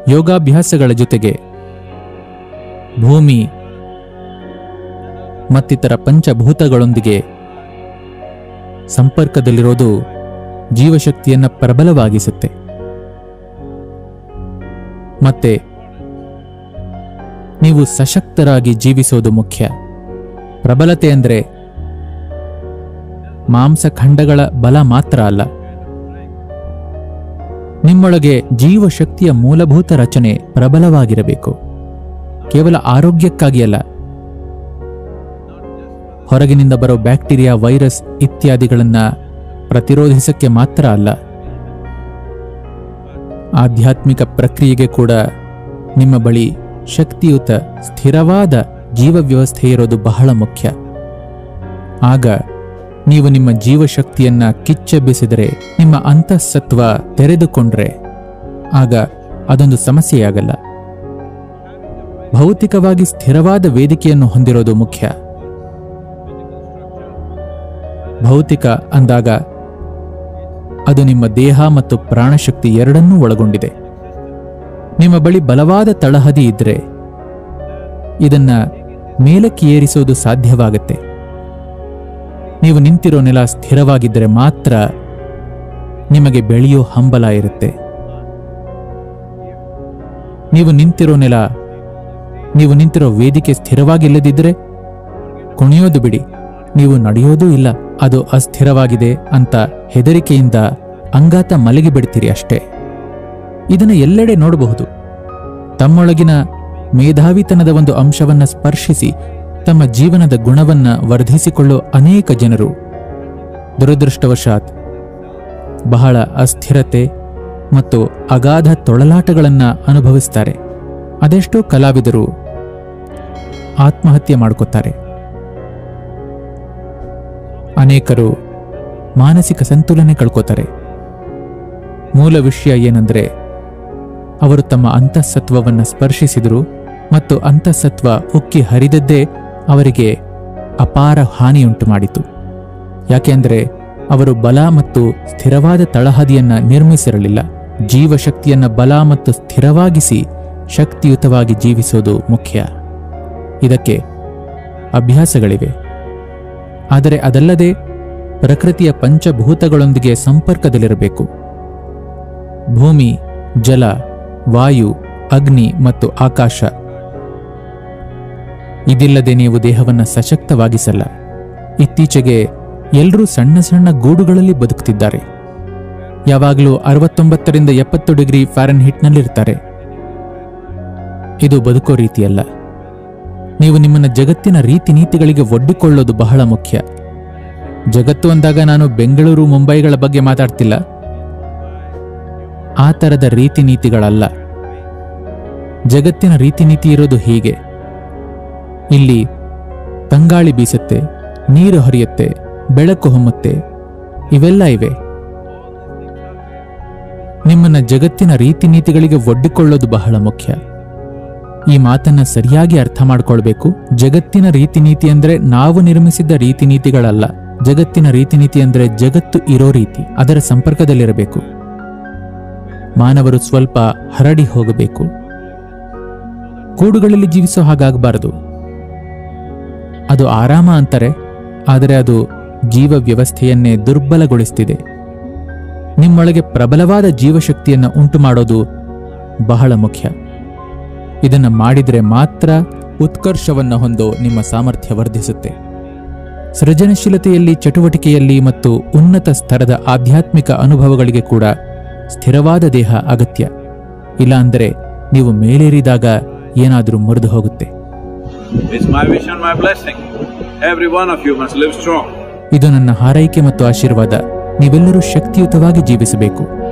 ಯೋಗಾಭ್ಯಾಸಗಳ ಜೊತೆಗೆ ಭೂಮಿ ಮತ್ತಿತರ ಪಂಚಭೂತಗಳೊಂದಿಗೆ ಸಂಪರ್ಕದಲ್ಲಿರೋದು ಜೀವಶಕ್ತಿಯನ್ನು ಪ್ರಬಲವಾಗಿಸುತ್ತೆ ಮತ್ತೆ ನೀವು ಸಶಕ್ತರಾಗಿ ಜೀವಿಸೋದು ಮುಖ್ಯ ಪ್ರಬಲತೆ ಅಂದರೆ ಮಾಂಸಖಂಡಗಳ ಬಲ ಮಾತ್ರ ಅಲ್ಲ ನಿಮ್ಮೊಳಗೆ ಜೀವಶಕ್ತಿಯ ಮೂಲಭೂತ ರಚನೆ ಪ್ರಬಲವಾಗಿರಬೇಕು ಕೇವಲ ಆರೋಗ್ಯಕ್ಕಾಗಿ ಅಲ್ಲ ಹೊರಗಿನಿಂದ ಬರೋ ಬ್ಯಾಕ್ಟೀರಿಯಾ ವೈರಸ್ ಇತ್ಯಾದಿಗಳನ್ನ ಪ್ರತಿರೋಧಿಸಕ್ಕೆ ಮಾತ್ರ ಅಲ್ಲ ಆಧ್ಯಾತ್ಮಿಕ ಪ್ರಕ್ರಿಯೆಗೆ ಕೂಡ ನಿಮ್ಮ ಬಳಿ ಶಕ್ತಿಯುತ ಸ್ಥಿರವಾದ ಜೀವ ವ್ಯವಸ್ಥೆ ಇರೋದು ಬಹಳ ಮುಖ್ಯ ಆಗ ನೀವು ನಿಮ್ಮ ಜೀವಶಕ್ತಿಯನ್ನ ಕಿಚ್ಚೆಬ್ಬಿಸಿದರೆ ನಿಮ್ಮ ಅಂತಃಸತ್ವ ತೆರೆದುಕೊಂಡ್ರೆ ಆಗ ಅದೊಂದು ಸಮಸ್ಯೆಯಾಗಲ್ಲ ಭೌತಿಕವಾಗಿ ಸ್ಥಿರವಾದ ವೇದಿಕೆಯನ್ನು ಹೊಂದಿರೋದು ಮುಖ್ಯ ಭೌತಿಕ ಅಂದಾಗ ಅದು ನಿಮ್ಮ ದೇಹ ಮತ್ತು ಪ್ರಾಣಶಕ್ತಿ ಎರಡನ್ನೂ ಒಳಗೊಂಡಿದೆ ನಿಮ್ಮ ಬಳಿ ಬಲವಾದ ತಳಹದಿ ಇದ್ರೆ ಇದನ್ನ ಮೇಲಕ್ಕೆ ಏರಿಸೋದು ಸಾಧ್ಯವಾಗತ್ತೆ ನೀವು ನಿಂತಿರೋ ನೆಲ ಸ್ಥಿರವಾಗಿದ್ದರೆ ಮಾತ್ರ ನಿಮಗೆ ಬೆಳೆಯೋ ಹಂಬಲ ಇರುತ್ತೆ ನೀವು ನಿಂತಿರೋ ನೆಲ ನೀವು ನಿಂತಿರೋ ವೇದಿಕೆ ಸ್ಥಿರವಾಗಿಲ್ಲದಿದ್ದರೆ ಕುಣಿಯೋದು ಬಿಡಿ ನೀವು ನಡೆಯೋದೂ ಇಲ್ಲ ಅದು ಅಸ್ಥಿರವಾಗಿದೆ ಅಂತ ಹೆದರಿಕೆಯಿಂದ ಅಂಗಾತ ಮಲಗಿ ಬಿಡ್ತೀರಿ ಅಷ್ಟೇ ಇದನ್ನು ಎಲ್ಲೆಡೆ ನೋಡಬಹುದು ತಮ್ಮೊಳಗಿನ ಮೇಧಾವಿತನದ ಒಂದು ಅಂಶವನ್ನ ಸ್ಪರ್ಶಿಸಿ ತಮ್ಮ ಜೀವನದ ಗುಣವನ್ನ ವರ್ಧಿಸಿಕೊಳ್ಳೋ ಅನೇಕ ಜನರು ದುರದೃಷ್ಟವಶಾತ್ ಬಹಳ ಅಸ್ಥಿರತೆ ಮತ್ತು ಅಗಾಧ ತೊಳಲಾಟಗಳನ್ನ ಅನುಭವಿಸ್ತಾರೆ ಅದೆಷ್ಟೋ ಕಲಾವಿದರು ಆತ್ಮಹತ್ಯೆ ಮಾಡ್ಕೋತಾರೆ ಅನೇಕರು ಮಾನಸಿಕ ಸಂತುಲನೆ ಕಳ್ಕೋತಾರೆ ಮೂಲ ವಿಷಯ ಏನಂದ್ರೆ ಅವರು ತಮ್ಮ ಅಂತಃಸತ್ವವನ್ನ ಸ್ಪರ್ಶಿಸಿದರು ಮತ್ತು ಅಂತಃಸತ್ವ ಉಕ್ಕಿ ಹರಿದದ್ದೇ ಅವರಿಗೆ ಅಪಾರ ಹಾನಿಯುಂಟು ಮಾಡಿತು ಯಾಕೆಂದ್ರೆ ಅವರು ಬಲ ಮತ್ತು ಸ್ಥಿರವಾದ ತಳಹದಿಯನ್ನ ನಿರ್ಮಿಸಿರಲಿಲ್ಲ ಜೀವಶಕ್ತಿಯನ್ನ ಬಲ ಮತ್ತು ಸ್ಥಿರವಾಗಿಸಿ ಶಕ್ತಿಯುತವಾಗಿ ಜೀವಿಸೋದು ಮುಖ್ಯ ಇದಕ್ಕೆ ಅಭ್ಯಾಸಗಳಿವೆ ಆದರೆ ಅದಲ್ಲದೆ ಪ್ರಕೃತಿಯ ಪಂಚಭೂತಗಳೊಂದಿಗೆ ಸಂಪರ್ಕದಲ್ಲಿರಬೇಕು ಭೂಮಿ ಜಲ ವಾಯು ಅಗ್ನಿ ಮತ್ತು ಆಕಾಶ ಇದಿಲ್ಲದೆ ನೀವು ದೇಹವನ್ನ ಸಶಕ್ತವಾಗಿಸಲ್ಲ ಇತ್ತೀಚೆಗೆ ಎಲ್ಲರೂ ಸಣ್ಣ ಸಣ್ಣ ಗೂಡುಗಳಲ್ಲಿ ಬದುಕುತ್ತಿದ್ದಾರೆ ಯಾವಾಗಲೂ ಅರವತ್ತೊಂಬತ್ತರಿಂದ ಎಪ್ಪತ್ತು ಡಿಗ್ರಿ ಫ್ಯಾರನ್ ಹಿಟ್ನಲ್ಲಿರ್ತಾರೆ ಇದು ಬದುಕೋ ರೀತಿಯಲ್ಲ ನೀವು ನಿಮ್ಮನ್ನ ಜಗತ್ತಿನ ರೀತಿ ನೀತಿಗಳಿಗೆ ಒಡ್ಡಿಕೊಳ್ಳೋದು ಬಹಳ ಮುಖ್ಯ ಜಗತ್ತು ಅಂದಾಗ ನಾನು ಬೆಂಗಳೂರು ಮುಂಬೈಗಳ ಬಗ್ಗೆ ಮಾತಾಡ್ತಿಲ್ಲ ಆ ತರದ ರೀತಿ ನೀತಿಗಳಲ್ಲ ಜಗತ್ತಿನ ರೀತಿ ನೀತಿ ಇರೋದು ಹೀಗೆ ಇಲ್ಲಿ ತಂಗಾಳಿ ಬೀಸುತ್ತೆ ನೀರು ಹರಿಯುತ್ತೆ ಬೆಳಕು ಹೊಮ್ಮುತ್ತೆ ಇವೆಲ್ಲ ಇವೆ ನಿಮ್ಮನ್ನ ಜಗತ್ತಿನ ರೀತಿ ನೀತಿಗಳಿಗೆ ಒಡ್ಡಿಕೊಳ್ಳೋದು ಬಹಳ ಮುಖ್ಯ ಈ ಮಾತನ್ನ ಸರಿಯಾಗಿ ಅರ್ಥ ಮಾಡ್ಕೊಳ್ಬೇಕು ಜಗತ್ತಿನ ರೀತಿ ನೀತಿ ಅಂದ್ರೆ ನಾವು ನಿರ್ಮಿಸಿದ್ದ ರೀತಿ ನೀತಿಗಳಲ್ಲ ಜಗತ್ತಿನ ರೀತಿ ನೀತಿ ಅಂದ್ರೆ ಜಗತ್ತು ಇರೋ ರೀತಿ ಅದರ ಸಂಪರ್ಕದಲ್ಲಿರಬೇಕು ಮಾನವರು ಸ್ವಲ್ಪ ಹರಡಿ ಹೋಗಬೇಕು ಕೂಡುಗಳಲ್ಲಿ ಜೀವಿಸೋ ಹಾಗಾಗಬಾರದು ಅದು ಆರಾಮ ಅಂತಾರೆ ಆದರೆ ಅದು ಜೀವ ವ್ಯವಸ್ಥೆಯನ್ನೇ ದುರ್ಬಲಗೊಳಿಸ್ತಿದೆ ನಿಮ್ಮೊಳಗೆ ಪ್ರಬಲವಾದ ಜೀವಶಕ್ತಿಯನ್ನು ಉಂಟು ಮಾಡೋದು ಬಹಳ ಮುಖ್ಯ ಇದನ್ನು ಮಾಡಿದರೆ ಮಾತ್ರ ಉತ್ಕರ್ಷವನ್ನು ಹೊಂದೋ ನಿಮ್ಮ ಸಾಮರ್ಥ್ಯ ವರ್ಧಿಸುತ್ತೆ ಸೃಜನಶೀಲತೆಯಲ್ಲಿ ಚಟುವಟಿಕೆಯಲ್ಲಿ ಮತ್ತು ಉನ್ನತ ಸ್ತರದ ಆಧ್ಯಾತ್ಮಿಕ ಅನುಭವಗಳಿಗೆ ಕೂಡ ಸ್ಥಿರವಾದ ದೇಹ ಅಗತ್ಯ ಇಲ್ಲಾಂದರೆ ನೀವು ಮೇಲೇರಿದಾಗ ಏನಾದರೂ ಮುರಿದು ಹೋಗುತ್ತೆ It's my wish and my blessing. Every one of you must live strong. ಇದು ನನ್ನ ಹಾರೈಕೆ ಮತ್ತು ಆಶೀರ್ವಾದ ನೀವೆಲ್ಲರೂ ಶಕ್ತಿಯುತವಾಗಿ ಜೀವಿಸಬೇಕು